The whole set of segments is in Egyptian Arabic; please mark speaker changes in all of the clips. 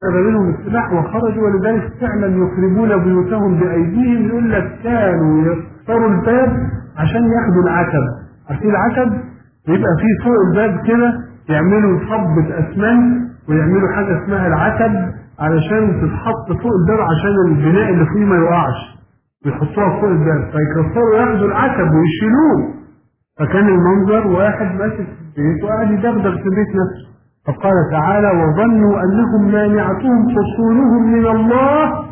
Speaker 1: منهم السلاح وخرجوا ولذلك فعلا يخربون بيوتهم بايديهم يقول لك كانوا يكسروا الباب عشان ياخدوا العتب عارفين العتب يبقى في فوق الباب كده يعملوا صبة اسمنت ويعملوا حاجه اسمها العتب علشان تتحط فوق الباب عشان البناء اللي فيه ما يقعش يحطوها فوق الباب فيكسروا ياخدوا العتب ويشيلوه فكان المنظر واحد ماسك في البيت وقاعد يدغدغ في البيت نفسه فقال تعالى وظنوا انهم مانعتهم حصولهم من الله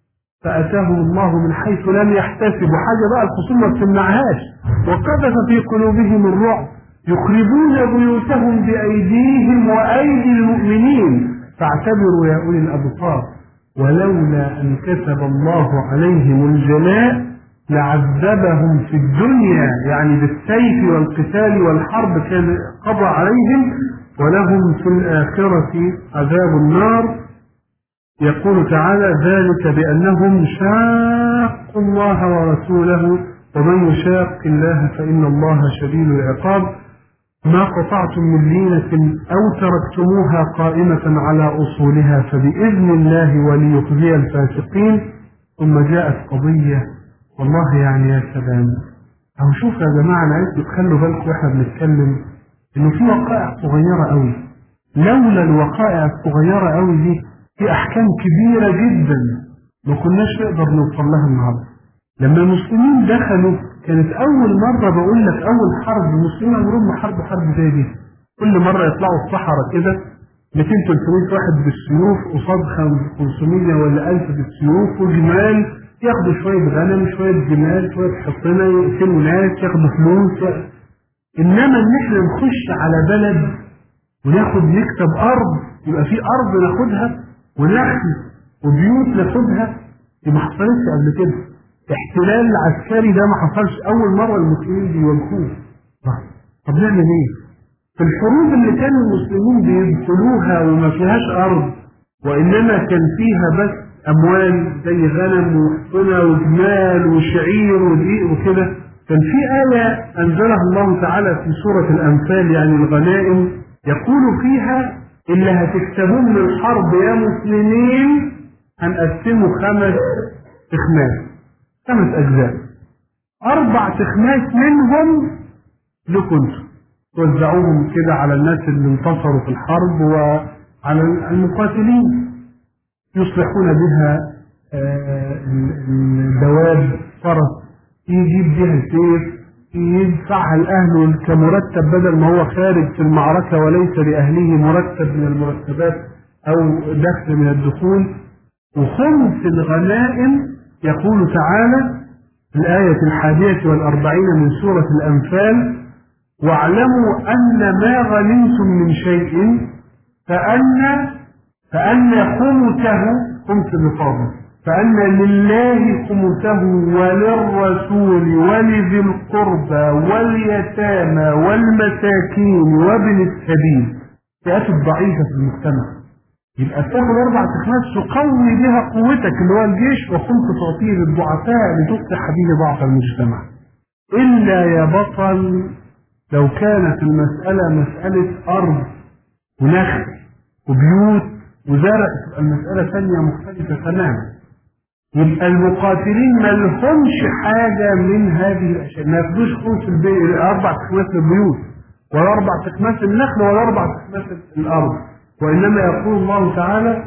Speaker 1: فاتاهم الله من حيث لم يحتسبوا حاجه بقى الخصوم ما بتمنعهاش وقذف في قلوبهم الرعب يخربون بيوتهم بايديهم وايدي المؤمنين فاعتبروا يا اولي الابصار ولولا ان كتب الله عليهم الجلاء لعذبهم في الدنيا يعني بالسيف والقتال والحرب كان قضى عليهم ولهم في الآخرة عذاب النار يقول تعالى ذلك بأنهم شاقوا الله ورسوله ومن يشاق الله فإن الله شديد العقاب ما قطعتم من لينة أو تركتموها قائمة على أصولها فبإذن الله وليخزي الفاسقين ثم جاءت قضية والله يعني يا سلام أو شوف يا جماعة أنا عايز تخلوا بالكم وإحنا بنتكلم إنه في وقائع صغيرة قوي لولا الوقائع الصغيرة قوي دي في أحكام كبيرة جدا ما كناش نقدر نوصل لها النهارده لما المسلمين دخلوا كانت أول مرة بقول لك أول حرب المسلمين عمرهم ما حرب حرب زي دي كل مرة يطلعوا الصحراء كده 200 300 واحد بالسيوف قصاد 500 ولا 1000 بالسيوف وجمال ياخدوا شوية غنم شوية جمال شوية حصنة يقتلوا ناس ياخدوا فلوس إنما إن إحنا نخش على بلد وناخد نكتب أرض يبقى في أرض ناخدها ونخل وبيوت ناخدها دي ما حصلتش قبل كده احتلال عسكري ده ما حصلش أول مرة المسلمين بيواجهوه طب نعمل إيه؟ في الحروب اللي كان المسلمين بيدخلوها وما فيهاش أرض وإنما كان فيها بس أموال زي غنم وحصنة وجمال وشعير ودقيق وكده كان في آية أنزلها الله تعالى في سورة الأنفال يعني الغنائم يقول فيها اللي هتكسبوه من الحرب يا مسلمين هنقسمه خمس تخماس خمس أجزاء أربع تخماس منهم لكم انتم توزعوهم كده على الناس اللي انتصروا في الحرب وعلى المقاتلين يصلحون بها الدواب فرس يجيب بها سيف يدفعها الأهل كمرتب بدل ما هو خارج في المعركة وليس لأهله مرتب من المرتبات أو دخل من الدخول وخمس الغنائم يقول تعالى في الآية الحادية والأربعين من سورة الأنفال واعلموا أن ما غنمتم من شيء فأن فأن خمسه خمس النصاب فأن لله خمسه وللرسول ولذي القربى واليتامى والمساكين وابن السبيل فئات الضعيفة في المجتمع يبقى تاخد أربع تخماس تقوي بها قوتك اللي هو الجيش وخمس تعطيه للضعفاء لتصلح به ضعف المجتمع إلا يا بطل لو كانت المسألة مسألة أرض ونخل وبيوت وزرع تبقى المسألة ثانية مختلفة تماما يبقى المقاتلين ما لهمش حاجة من هذه الأشياء ما ياخدوش خمس البيت أربع تخماس البيوت ولا أربع تخماس النخل ولا أربع تخماس الأرض وإنما يقول الله تعالى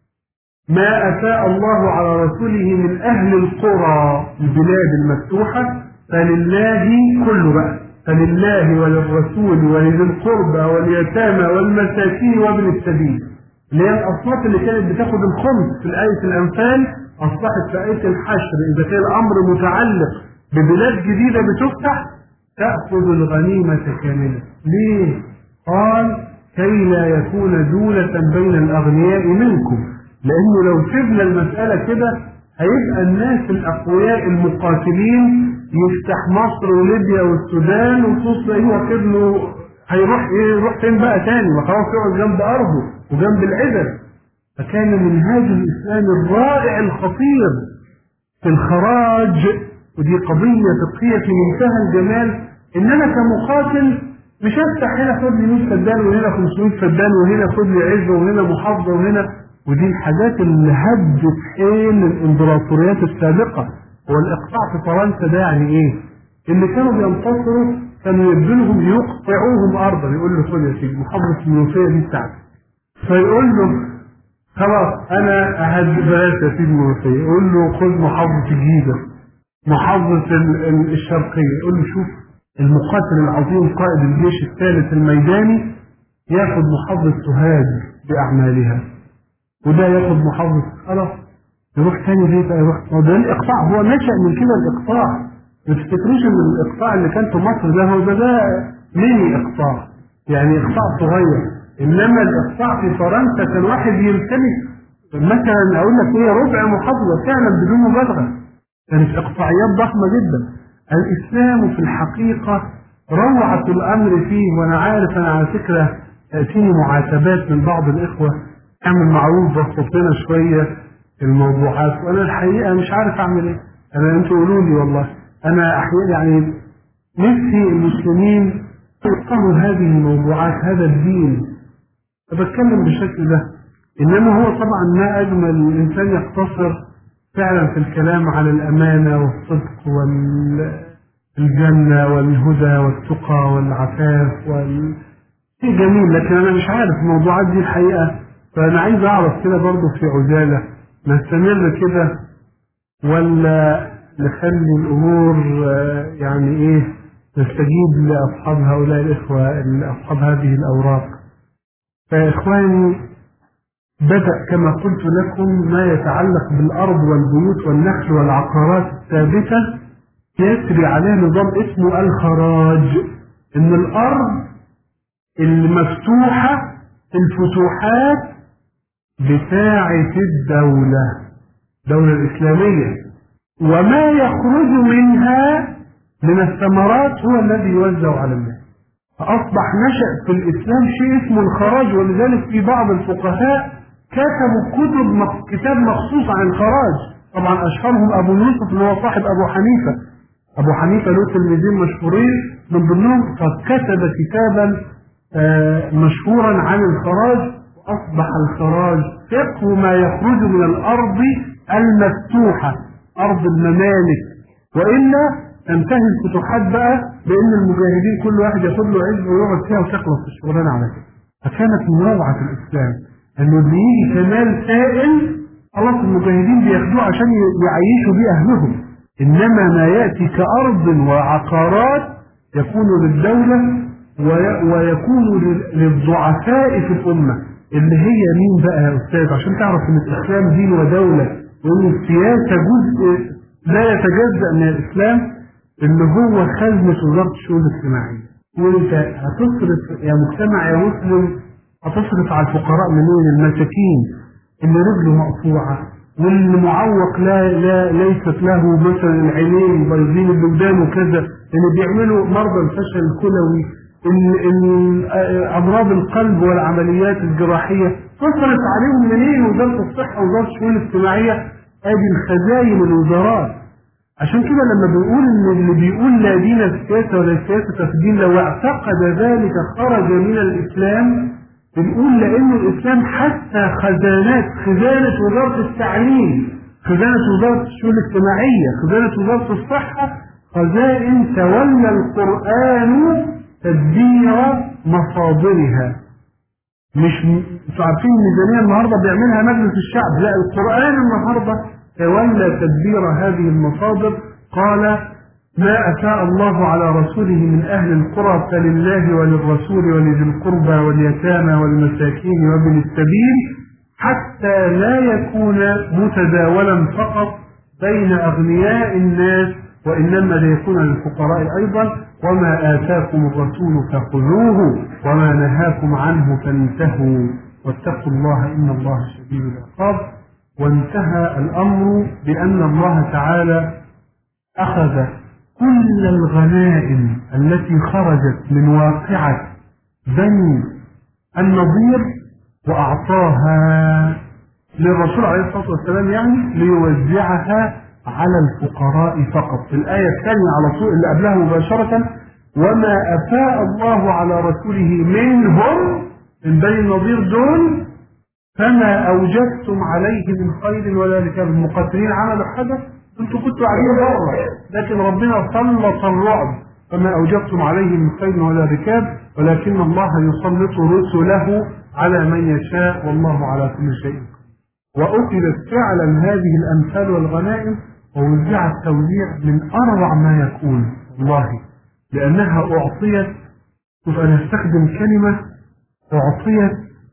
Speaker 1: ما أفاء الله على رسوله من أهل القرى البلاد المفتوحة فلله كله بقى فلله وللرسول ولذي القربى واليتامى والمساكين وابن السبيل اللي هي الأصناف اللي كانت بتاخد الخمس في آية الأنفال أصبحت في آية الحشر إذا كان الأمر متعلق ببلاد جديدة بتفتح تأخذ الغنيمة كاملة ليه؟ قال كي لا يكون دولة بين الأغنياء منكم لأنه لو سيبنا المسألة كده هيبقى الناس الأقوياء المقاتلين يفتح مصر وليبيا والسودان وتصل ايوه كده هيروح يروح فين بقى تاني ما خلاص يقعد جنب ارضه وجنب العدل فكان منهاج الاسلام الرائع الخطير في الخراج ودي قضية فقهية في منتهى الجمال ان انا كمقاتل مش هفتح هنا خد لي 100 فدان وهنا 500 فدان وهنا خد لي عزة وهنا محافظة وهنا ودي الحاجات اللي هدت حيل الامبراطوريات السابقة والاقطاع في فرنسا ده يعني ايه؟ اللي كانوا بينتصروا كانوا يدوا لهم يقطعوهم ارضا يقول له خد يا سيدي محافظة المنوفية دي بتاعتك فيقول له خلاص انا اهدي بلاش يا سيدي المنوفية يقول له خد محافظة الجيزة محافظة ال- ال- الشرقية يقول له شوف المقاتل العظيم قائد الجيش الثالث الميداني ياخد محافظة سوهاج بأعمالها وده ياخد محافظة خلاص يروح تاني ليه بقى يروح ما ده الإقطاع هو نشأ من كده الإقطاع ما تفتكروش إن الإقطاع اللي كان في مصر ده هو ده ده ميني إقطاع يعني إقطاع صغير إنما الإقطاع في فرنسا كان واحد يمتلك مثلا أقول لك إيه ربع محافظة فعلا بدون مبالغة كانت إقطاعيات ضخمة جدا الإسلام في الحقيقة روعة الأمر فيه وأنا عارف أنا على فكرة تأتيني معاتبات من بعض الإخوة اعمل معروف بسط لنا شوية الموضوعات وأنا الحقيقة مش عارف أعمل إيه أنا أنتوا قولوا لي والله أنا أحيانا يعني نفسي المسلمين يفقهوا هذه الموضوعات هذا الدين فبتكلم بالشكل ده إنما هو طبعا ما أجمل الإنسان يقتصر فعلا في الكلام على الأمانة والصدق والجنة والهدى والتقى والعفاف وال... شيء جميل لكن أنا مش عارف الموضوعات دي الحقيقة فأنا عايز أعرف كده برضه في عجالة نستمر كده ولا نخلي الأمور آه، يعني إيه نستجيب لأصحاب هؤلاء الإخوة أصحاب هذه الأوراق فإخواني بدأ كما قلت لكم ما يتعلق بالأرض والبيوت والنخل والعقارات الثابتة يسري عليه نظام اسمه الخراج إن الأرض المفتوحة الفتوحات بتاعة الدولة الدولة الإسلامية وما يخرج منها من الثمرات هو الذي يوزع على الناس فأصبح نشأ في الإسلام شيء اسمه الخراج ولذلك في بعض الفقهاء كتبوا كتب مخ- كتاب مخصوص عن الخراج طبعا أشهرهم أبو يوسف اللي هو صاحب أبو حنيفة أبو حنيفة له تلميذين مشهورين من ضمنهم فكتب كتابا آه، مشهورا عن الخراج وأصبح الخراج فقه ما يخرج من الأرض المفتوحة أرض الممالك وإلا تنتهي الفتوحات بقى بأن المجاهدين كل واحد ياخد له عزب ويقعد فيها وتخلص الشغلانة على كده فكانت من روعة الإسلام إنه بيجي كمال سائل خلاص المجاهدين بياخدوه عشان ي- يعيشوا بيه أهلهم إنما ما يأتي كأرض وعقارات يكون للدولة وي- ويكون لل- للضعفاء في الأمة اللي هي مين بقى يا أستاذ عشان تعرف إن الإسلام دين ودولة وإن السياسة جزء لا يتجزأ من الإسلام اللي هو خزنة وزارة الشؤون الاجتماعية وانت هتصرف يا مجتمع يا مسلم هتصرف على الفقراء منين المساكين اللي رجله مقطوعة واللي معوق لا, لا ليست له مثلا العينين بايظين الودان وكذا اللي بيعملوا مرضى الفشل الكلوي ال- ال- آه، امراض القلب والعمليات الجراحيه تصرف عليهم منين وزاره الصحه ووزاره الشؤون الاجتماعيه ادي الخزاين الوزارات عشان كده لما بنقول ان اللي بيقول لا دين في السياسه ولا سياسه في الدين لو اعتقد ذلك خرج من الاسلام بنقول لان الاسلام حتى خزانات خزانه وزاره التعليم خزانه وزاره الشؤون الاجتماعيه خزانه وزاره الصحه خزائن تولى القران تدبير مصادرها مش م- انتوا عارفين الميزانيه النهارده بيعملها مجلس الشعب لا القران النهارده تولى تدبير هذه المصادر قال ما افاء الله على رسوله من اهل القرى فلله وللرسول ولذي القربى واليتامى والمساكين وابن السبيل حتى لا يكون متداولا فقط بين اغنياء الناس وانما ليكون للفقراء ايضا وما اتاكم الرسول فخذوه وما نهاكم عنه فانتهوا واتقوا الله ان الله شديد العقاب وانتهى الامر بان الله تعالى اخذ كل الغنائم التي خرجت من واقعه بني النضير واعطاها للرسول عليه الصلاه والسلام يعني ليوزعها على الفقراء فقط الآية الثانية على طول اللي قبلها مباشرة وما أفاء الله على رسوله منهم من بني النضير دول فما أوجدتم عليه من خير ولا ركاب المقاتلين عملوا حاجة انتوا كنتوا قاعدين بره لكن ربنا سلط الرعب فما أوجبتم عليه من خير ولا ركاب ولكن الله يسلط رسله على من يشاء والله على كل شيء وأخذت فعلا هذه الأمثال والغنائم ووزعت توزيع من أروع ما يكون والله لأنها أعطيت شوف أنا أستخدم كلمة أعطيت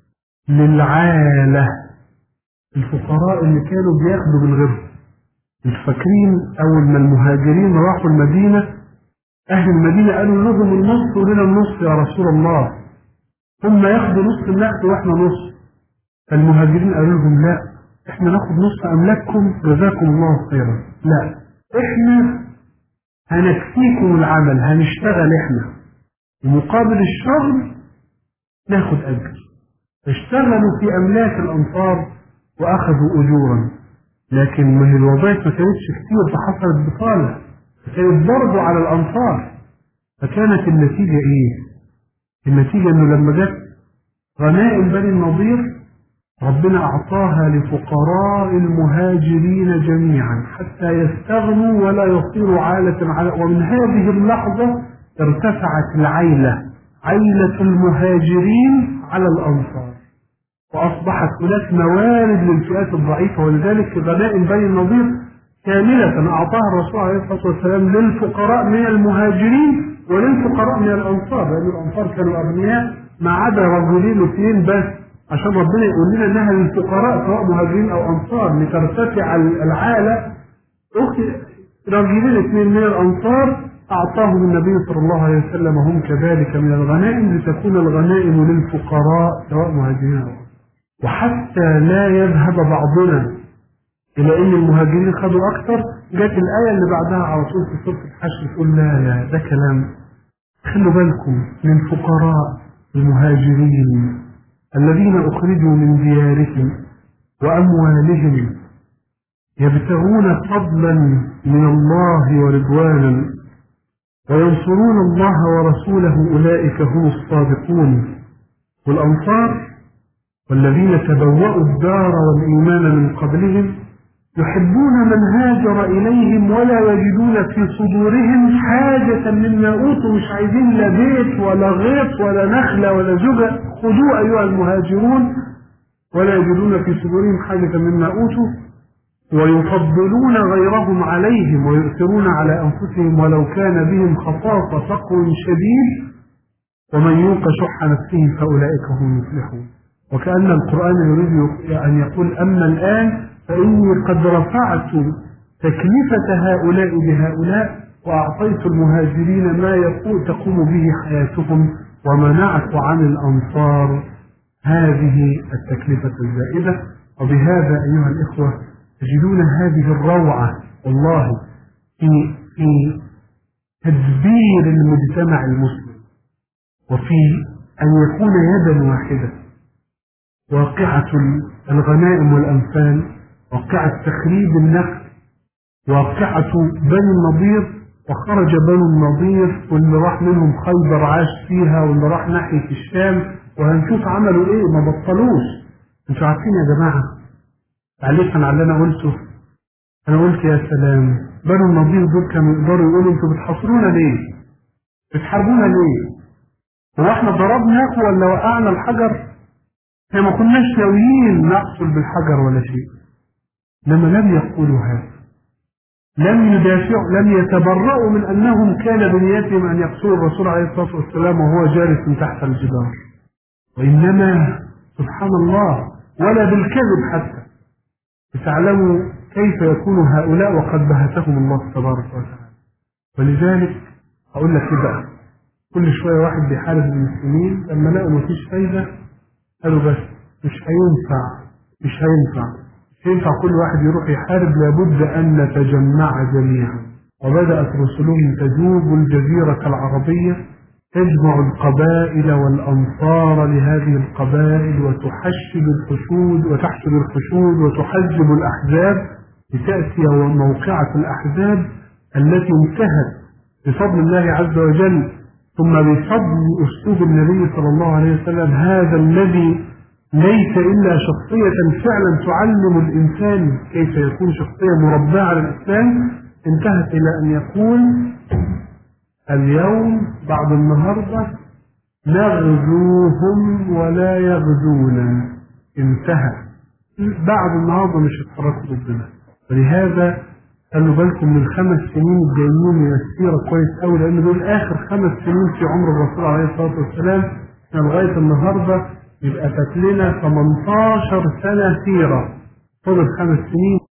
Speaker 1: للعالة الفقراء اللي كانوا بياخدوا من غيرهم مش فاكرين أول ما المهاجرين راحوا المدينة أهل المدينة قالوا لهم النص ولنا النص يا رسول الله هم ياخدوا نص النقد وإحنا نص فالمهاجرين قالوا لهم لا إحنا ناخد نص أملاككم جزاكم الله خيرا لا إحنا هنكفيكم العمل هنشتغل إحنا ومقابل الشغل ناخد أجر اشتغلوا في أملاك الأنصار وأخذوا أجورا لكن ما هي الوظائف ما كانتش كتير فحصلت بطالة فكانت برضه على الأنصار فكانت النتيجة إيه؟ النتيجة إنه لما جت غنائم بني النضير ربنا أعطاها لفقراء المهاجرين جميعا حتى يستغنوا ولا يصيروا عالة على ومن هذه اللحظة ارتفعت العيلة عيلة المهاجرين على الأنصار وأصبحت هناك موارد للفئات الضعيفة ولذلك غنائم بني النضير كاملة أعطاها الرسول عليه الصلاة والسلام للفقراء من المهاجرين وللفقراء من الأنصار لأن الأنصار كانوا أغنياء ما عدا رجلين واثنين بس عشان ربنا يقول لنا إنها للفقراء سواء مهاجرين أو أنصار لترتفع العالة رجلين اثنين من الأنصار أعطاهم النبي صلى الله عليه وسلم هم كذلك من الغنائم لتكون الغنائم للفقراء سواء مهاجرين أو أنصار وحتى لا يذهب بعضنا إلى أن المهاجرين خدوا أكثر جت الآية اللي بعدها على طول في سورة الحشر تقول لا لا ده كلام خلوا بالكم من فقراء المهاجرين الذين أخرجوا من ديارهم وأموالهم يبتغون فضلا من الله ورضوانا وينصرون الله ورسوله أولئك هم الصادقون والأنصار والذين تبوأوا الدار والإيمان من قبلهم يحبون من هاجر إليهم ولا يجدون في صدورهم حاجة مما أوتوا مش عايزين لا بيت ولا غيط ولا نخلة ولا زوجة خذوا أيها المهاجرون ولا يجدون في صدورهم حاجة مما أوتوا ويفضلون غيرهم عليهم ويؤثرون على أنفسهم ولو كان بهم خصاصة فقر شديد ومن يوق شح نفسه فأولئك هم المفلحون وكأن القرآن يريد أن يقول أما الآن فإني قد رفعت تكلفة هؤلاء بهؤلاء وأعطيت المهاجرين ما يقول تقوم به حياتهم ومنعت عن الأنصار هذه التكلفة الزائدة وبهذا أيها الإخوة تجدون هذه الروعة والله في في تدبير المجتمع المسلم وفي أن يكون يدا واحدة واقعة الغنائم والأنفال واقعة تخريب النخل واقعة بني النضير وخرج بنو النضير واللي راح منهم خيبر عاش فيها واللي راح ناحية الشام وهنشوف عملوا ايه ما بطلوش انتوا عارفين يا جماعة تعليقا على اللي انا قلته انا قلت يا سلام بنو النضير دول كانوا يقدروا يقولوا انتوا بتحاصرونا ليه؟ بتحاربونا ليه؟ هو احنا ضربناكم ولا وقعنا الحجر؟ احنا ما كناش ناويين نقتل بالحجر ولا شيء لما لم يقولوا هذا لم يدافعوا لم يتبرأوا من أنهم كان بنيتهم أن يقتلوا الرسول عليه الصلاة والسلام وهو جالس تحت الجدار وإنما سبحان الله ولا بالكذب حتى لتعلموا كيف يكون هؤلاء وقد بهتهم الله تبارك وتعالى ولذلك هقول لك كده كل شوية واحد بيحارب المسلمين لما لقوا مفيش فايدة قالوا بس مش هينفع مش هينفع مش هينفع كل واحد يروح يحارب لابد أن نتجمع جميعا وبدأت رسلهم تجوب الجزيرة العربية تجمع القبائل والأنصار لهذه القبائل وتحشد الحشود وتحشد الحشود وتحجب الأحزاب لتأتي موقعة الأحزاب التي انتهت بفضل الله عز وجل ثم بفضل أسلوب النبي صلى الله عليه وسلم هذا الذي ليس إلا شخصية فعلا تعلم الإنسان كيف يكون شخصية مربعة على الإسلام انتهت إلى أن يقول اليوم بعد النهاردة نغزوهم ولا يغزونا انتهى بعد النهارده مش هيتحركوا ضدنا ولهذا خلوا بالكم من الخمس سنين الجايين من السيره كويس قوي لان دول اخر خمس سنين في عمر الرسول عليه الصلاه والسلام احنا لغايه النهارده يبقى فات لنا 18 سنه سيره فضل خمس سنين